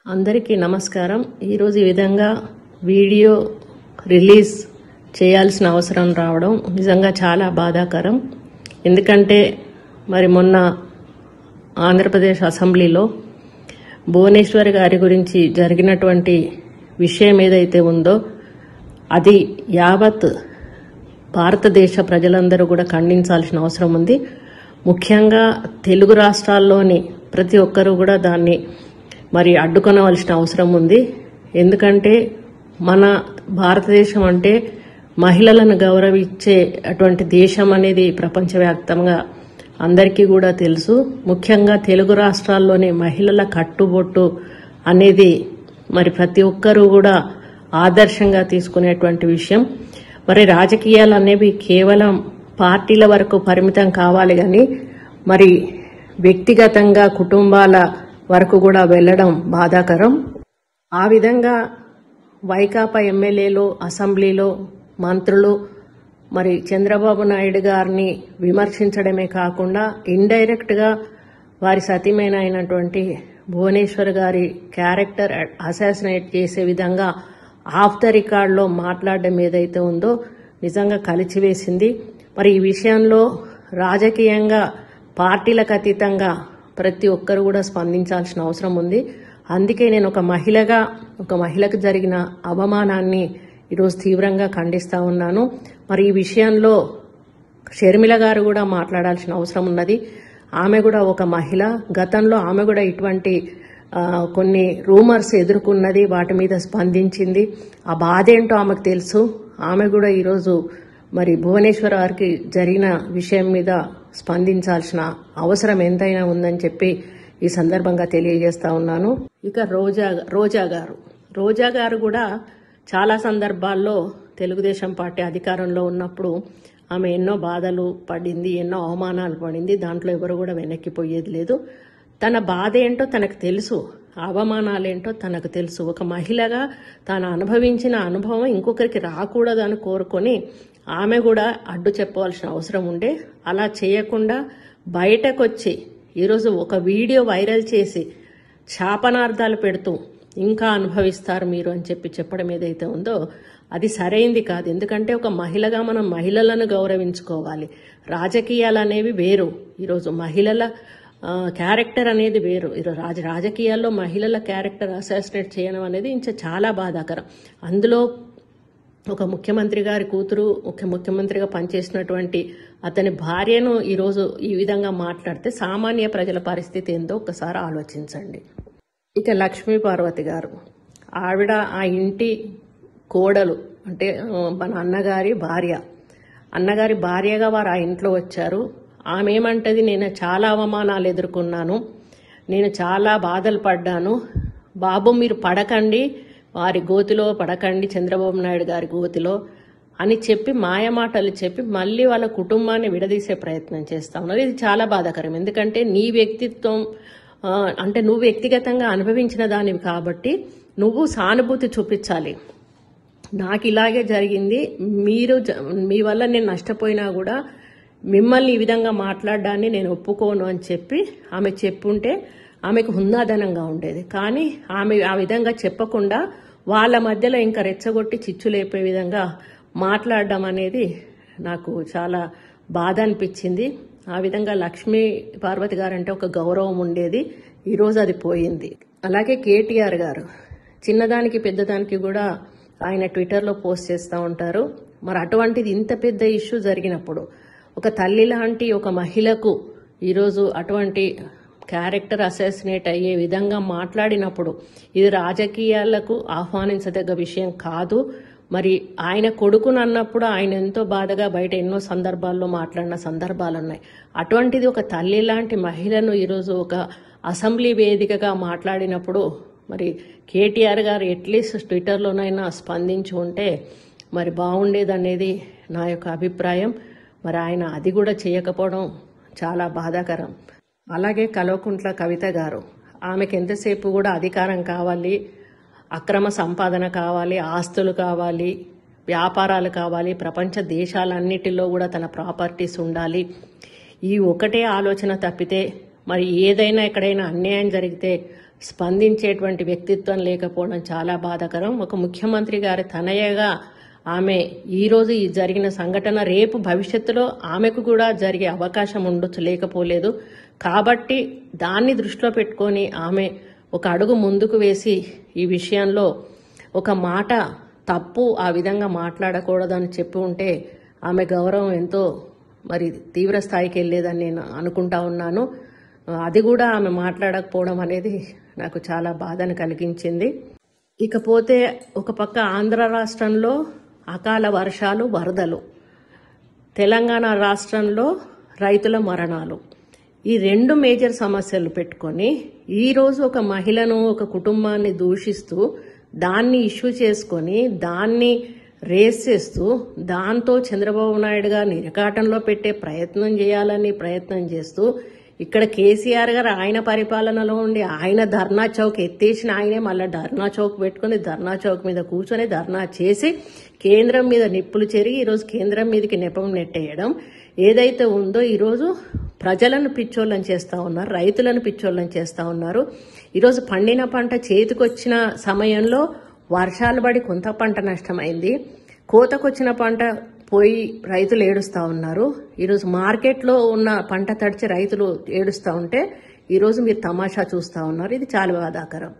అందరికీ నమస్కారం ఈరోజు ఈ విధంగా వీడియో రిలీజ్ చేయాల్సిన అవసరం రావడం నిజంగా చాలా బాధాకరం ఎందుకంటే మరి మొన్న ఆంధ్రప్రదేశ్ అసెంబ్లీలో భువనేశ్వర్ గారి గురించి జరిగినటువంటి విషయం ఏదైతే ఉందో అది యావత్ భారతదేశ ప్రజలందరూ కూడా ఖండించాల్సిన అవసరం ఉంది ముఖ్యంగా తెలుగు రాష్ట్రాల్లోని ప్రతి ఒక్కరూ కూడా దాన్ని మరి అడ్డుకొనవలసిన అవసరం ఉంది ఎందుకంటే మన భారతదేశం అంటే మహిళలను గౌరవించే అటువంటి దేశం అనేది ప్రపంచవ్యాప్తంగా అందరికీ కూడా తెలుసు ముఖ్యంగా తెలుగు రాష్ట్రాల్లోని మహిళల కట్టుబొట్టు అనేది మరి ప్రతి ఒక్కరూ కూడా ఆదర్శంగా తీసుకునేటువంటి విషయం మరి రాజకీయాలు అనేవి కేవలం పార్టీల వరకు పరిమితం కావాలి కానీ మరి వ్యక్తిగతంగా కుటుంబాల వరకు కూడా వెళ్ళడం బాధాకరం ఆ విధంగా వైకాపా ఎమ్మెల్యేలు అసెంబ్లీలో మంత్రులు మరి చంద్రబాబు నాయుడు గారిని విమర్శించడమే కాకుండా ఇండైరెక్ట్గా వారి సతీమైన అయినటువంటి భువనేశ్వర్ గారి క్యారెక్టర్ అసాసినేట్ చేసే విధంగా ఆఫ్ ద రికార్డ్లో మాట్లాడడం ఏదైతే ఉందో నిజంగా కలిచివేసింది మరి ఈ విషయంలో రాజకీయంగా పార్టీలకు అతీతంగా ప్రతి ఒక్కరు కూడా స్పందించాల్సిన అవసరం ఉంది అందుకే నేను ఒక మహిళగా ఒక మహిళకు జరిగిన అవమానాన్ని ఈరోజు తీవ్రంగా ఖండిస్తా ఉన్నాను మరి ఈ విషయంలో షర్మిల గారు కూడా మాట్లాడాల్సిన అవసరం ఉన్నది ఆమె కూడా ఒక మహిళ గతంలో ఆమె కూడా ఇటువంటి ఆ, కొన్ని రూమర్స్ ఎదుర్కొన్నది వాటి మీద స్పందించింది ఆ బాధ ఏంటో ఆమెకు తెలుసు ఆమె కూడా ఈరోజు మరి భువనేశ్వర్ గారికి జరిగిన విషయం మీద స్పందించాల్సిన అవసరం ఎంతైనా ఉందని చెప్పి ఈ సందర్భంగా తెలియజేస్తా ఉన్నాను ఇక రోజా రోజా గారు రోజా గారు కూడా చాలా సందర్భాల్లో తెలుగుదేశం పార్టీ అధికారంలో ఉన్నప్పుడు ఆమె ఎన్నో బాధలు పడింది ఎన్నో అవమానాలు పడింది దాంట్లో ఎవరు కూడా వెనక్కిపోయేది లేదు తన బాధ ఏంటో తనకు తెలుసు ఆ అవమానాలేంటో తనకు తెలుసు ఒక మహిళగా తాను అనుభవించిన అనుభవం ఇంకొకరికి రాకూడదు అని కోరుకొని ఆమె కూడా అడ్డు చెప్పవలసిన అవసరం ఉండే అలా చేయకుండా బయటకు వచ్చి ఈరోజు ఒక వీడియో వైరల్ చేసి శాపనార్థాలు పెడుతూ ఇంకా అనుభవిస్తారు మీరు అని చెప్పి చెప్పడం ఏదైతే ఉందో అది సరైంది కాదు ఎందుకంటే ఒక మహిళగా మనం మహిళలను గౌరవించుకోవాలి రాజకీయాలు అనేవి వేరు ఈరోజు మహిళల ఆ, క్యారెక్టర్ అనేది వేరు ఈరోజు రాజ రాజకీయాల్లో మహిళల క్యారెక్టర్ అసాసినేట్ చేయడం అనేది ఇంకా చాలా బాధాకరం అందులో ఒక ముఖ్యమంత్రి గారి కూతురు ఒక ముఖ్యమంత్రిగా పనిచేసినటువంటి అతని భార్యను ఈరోజు ఈ విధంగా మాట్లాడితే సామాన్య ప్రజల పరిస్థితి ఏందో ఒకసారి ఆలోచించండి ఇక లక్ష్మీ పార్వతి గారు ఆవిడ ఆ ఇంటి కోడలు అంటే ఆ, మన అన్నగారి భార్య అన్నగారి భార్యగా వారు ఆ ఇంట్లో వచ్చారు ఆమె ఏమంటది నేను చాలా అవమానాలు ఎదుర్కొన్నాను నేను చాలా బాధలు పడ్డాను బాబు మీరు పడకండి వారి గోతిలో పడకండి చంద్రబాబు నాయుడు గారి గోతిలో అని చెప్పి మాయమాటలు చెప్పి మళ్ళీ వాళ్ళ కుటుంబాన్ని విడదీసే ప్రయత్నం చేస్తా ఉన్నారు ఇది చాలా బాధాకరం ఎందుకంటే నీ వ్యక్తిత్వం ఆ, అంటే నువ్వు వ్యక్తిగతంగా అనుభవించిన దానివి కాబట్టి నువ్వు సానుభూతి చూపించాలి నాకు ఇలాగే జరిగింది మీరు జ- మీ వల్ల నేను నష్టపోయినా కూడా మిమ్మల్ని ఈ విధంగా మాట్లాడడాన్ని నేను ఒప్పుకోను అని చెప్పి ఆమె చెప్పుంటే ఆమెకు హుందాదనంగా ఉండేది కానీ ఆమె ఆ విధంగా చెప్పకుండా వాళ్ళ మధ్యలో ఇంకా రెచ్చగొట్టి చిచ్చు లేపే విధంగా మాట్లాడడం అనేది నాకు చాలా బాధ అనిపించింది ఆ విధంగా లక్ష్మీ పార్వతి గారు అంటే ఒక గౌరవం ఉండేది ఈరోజు అది పోయింది అలాగే కేటీఆర్ గారు చిన్నదానికి పెద్దదానికి కూడా ఆయన ట్విట్టర్లో పోస్ట్ చేస్తూ ఉంటారు మరి అటువంటిది ఇంత పెద్ద ఇష్యూ జరిగినప్పుడు ఒక తల్లి లాంటి ఒక మహిళకు ఈరోజు అటువంటి క్యారెక్టర్ అసాసినేట్ అయ్యే విధంగా మాట్లాడినప్పుడు ఇది రాజకీయాలకు ఆహ్వానించదగ్గ విషయం కాదు మరి ఆయన కొడుకును అన్నప్పుడు ఆయన ఎంతో బాధగా బయట ఎన్నో సందర్భాల్లో మాట్లాడిన సందర్భాలు ఉన్నాయి అటువంటిది ఒక తల్లి లాంటి మహిళను ఈరోజు ఒక అసెంబ్లీ వేదికగా మాట్లాడినప్పుడు మరి కేటీఆర్ గారు అట్లీస్ట్ ట్విట్టర్లోనైనా స్పందించి ఉంటే మరి బాగుండేదనేది నా యొక్క అభిప్రాయం మరి ఆయన అది కూడా చేయకపోవడం చాలా బాధాకరం అలాగే కల్వకుంట్ల కవిత గారు ఆమెకి ఎంతసేపు కూడా అధికారం కావాలి అక్రమ సంపాదన కావాలి ఆస్తులు కావాలి వ్యాపారాలు కావాలి ప్రపంచ దేశాలన్నిటిలో కూడా తన ప్రాపర్టీస్ ఉండాలి ఈ ఒకటే ఆలోచన తప్పితే మరి ఏదైనా ఎక్కడైనా అన్యాయం జరిగితే స్పందించేటువంటి వ్యక్తిత్వం లేకపోవడం చాలా బాధాకరం ఒక ముఖ్యమంత్రి గారి తనయగా ఆమె ఈరోజు ఈ జరిగిన సంఘటన రేపు భవిష్యత్తులో ఆమెకు కూడా జరిగే అవకాశం ఉండొచ్చు లేకపోలేదు కాబట్టి దాన్ని దృష్టిలో పెట్టుకొని ఆమె ఒక అడుగు ముందుకు వేసి ఈ విషయంలో ఒక మాట తప్పు ఆ విధంగా మాట్లాడకూడదని చెప్పి ఉంటే ఆమె గౌరవం ఎంతో మరి తీవ్ర స్థాయికి వెళ్ళేదని నేను అనుకుంటా ఉన్నాను అది కూడా ఆమె మాట్లాడకపోవడం అనేది నాకు చాలా బాధను కలిగించింది ఇకపోతే ఒక పక్క ఆంధ్ర రాష్ట్రంలో అకాల వర్షాలు వరదలు తెలంగాణ రాష్ట్రంలో రైతుల మరణాలు ఈ రెండు మేజర్ సమస్యలు పెట్టుకొని ఈరోజు ఒక మహిళను ఒక కుటుంబాన్ని దూషిస్తూ దాన్ని ఇష్యూ చేసుకొని దాన్ని రేస్ చేస్తూ దాంతో చంద్రబాబు నాయుడు గారిని ఇరకాటంలో పెట్టే ప్రయత్నం చేయాలని ప్రయత్నం చేస్తూ ఇక్కడ కేసీఆర్ గారు ఆయన పరిపాలనలో ఉండి ఆయన ధర్నా చౌక్ ఎత్తేసిన ఆయనే మళ్ళీ ధర్నా చౌక్ పెట్టుకుని ధర్నా చౌక్ మీద కూర్చొని ధర్నా చేసి కేంద్రం మీద నిప్పులు చెరిగి ఈరోజు కేంద్రం మీదకి నెపం నెట్టేయడం ఏదైతే ఉందో ఈరోజు ప్రజలను పిచ్చోళ్ళని చేస్తూ ఉన్నారు రైతులను పిచ్చోళ్ళని చేస్తూ ఉన్నారు ఈరోజు పండిన పంట చేతికొచ్చిన సమయంలో వర్షాలు పడి కొంత పంట నష్టమైంది కోతకొచ్చిన పంట పోయి రైతులు ఏడుస్తూ ఉన్నారు ఈరోజు మార్కెట్లో ఉన్న పంట తడిచి రైతులు ఏడుస్తూ ఉంటే ఈరోజు మీరు తమాషా చూస్తూ ఉన్నారు ఇది చాలా బాధాకరం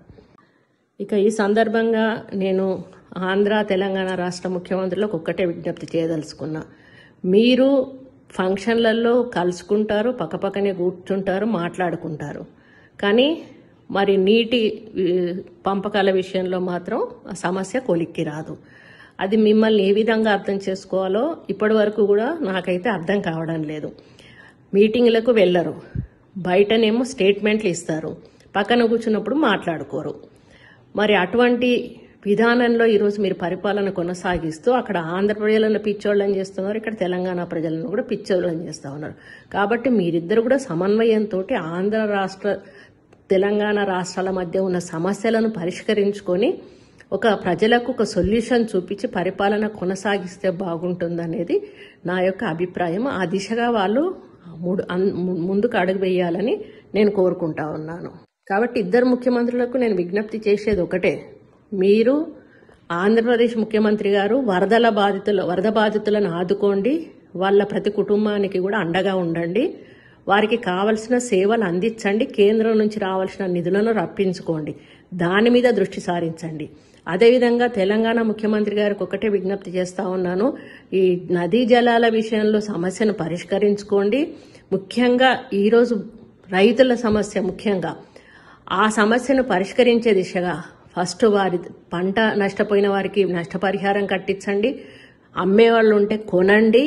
ఇక ఈ సందర్భంగా నేను ఆంధ్ర తెలంగాణ రాష్ట్ర ముఖ్యమంత్రులకు ఒక్కటే విజ్ఞప్తి చేయదలుచుకున్నా మీరు ఫంక్షన్లలో కలుసుకుంటారు పక్కపక్కనే కూర్చుంటారు మాట్లాడుకుంటారు కానీ మరి నీటి ఈ, పంపకాల విషయంలో మాత్రం ఆ సమస్య కొలిక్కి రాదు అది మిమ్మల్ని ఏ విధంగా అర్థం చేసుకోవాలో ఇప్పటి వరకు కూడా నాకైతే అర్థం కావడం లేదు మీటింగ్లకు వెళ్ళరు బయటనేమో స్టేట్మెంట్లు ఇస్తారు పక్కన కూర్చున్నప్పుడు మాట్లాడుకోరు మరి అటువంటి విధానంలో ఈరోజు మీరు పరిపాలన కొనసాగిస్తూ అక్కడ ఆంధ్ర ప్రజలను పిచ్చోళ్ళని చేస్తున్నారు ఇక్కడ తెలంగాణ ప్రజలను కూడా పిచ్చోళ్ళని చేస్తూ ఉన్నారు కాబట్టి మీరిద్దరు కూడా సమన్వయంతో ఆంధ్ర రాష్ట్ర తెలంగాణ రాష్ట్రాల మధ్య ఉన్న సమస్యలను పరిష్కరించుకొని ఒక ప్రజలకు ఒక సొల్యూషన్ చూపించి పరిపాలన కొనసాగిస్తే బాగుంటుందనేది నా యొక్క అభిప్రాయం ఆ దిశగా వాళ్ళు మూడు అన్- ము- ముందుకు అడుగు వేయాలని నేను కోరుకుంటా ఉన్నాను కాబట్టి ఇద్దరు ముఖ్యమంత్రులకు నేను విజ్ఞప్తి చేసేది ఒకటే మీరు ఆంధ్రప్రదేశ్ ముఖ్యమంత్రి గారు వరదల బాధితుల వరద బాధితులను ఆదుకోండి వాళ్ళ ప్రతి కుటుంబానికి కూడా అండగా ఉండండి వారికి కావలసిన సేవలు అందించండి కేంద్రం నుంచి రావాల్సిన నిధులను రప్పించుకోండి దాని మీద దృష్టి సారించండి అదేవిధంగా తెలంగాణ ముఖ్యమంత్రి గారికి ఒకటే విజ్ఞప్తి చేస్తా ఉన్నాను ఈ నదీ జలాల విషయంలో సమస్యను పరిష్కరించుకోండి ముఖ్యంగా ఈరోజు రైతుల సమస్య ముఖ్యంగా ఆ సమస్యను పరిష్కరించే దిశగా ఫస్ట్ వారి పంట నష్టపోయిన వారికి నష్టపరిహారం కట్టించండి అమ్మేవాళ్ళు ఉంటే కొనండి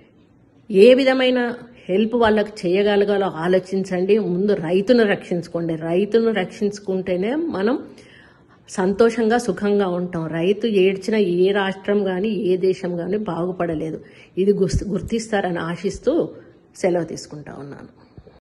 ఏ విధమైన హెల్ప్ వాళ్ళకి చేయగలగాలో ఆలోచించండి ముందు రైతును రక్షించుకోండి రైతును రక్షించుకుంటేనే మనం సంతోషంగా సుఖంగా ఉంటాం రైతు ఏడ్చిన ఏ రాష్ట్రం కానీ ఏ దేశం కానీ బాగుపడలేదు ఇది గుర్తిస్తారని ఆశిస్తూ సెలవు తీసుకుంటా ఉన్నాను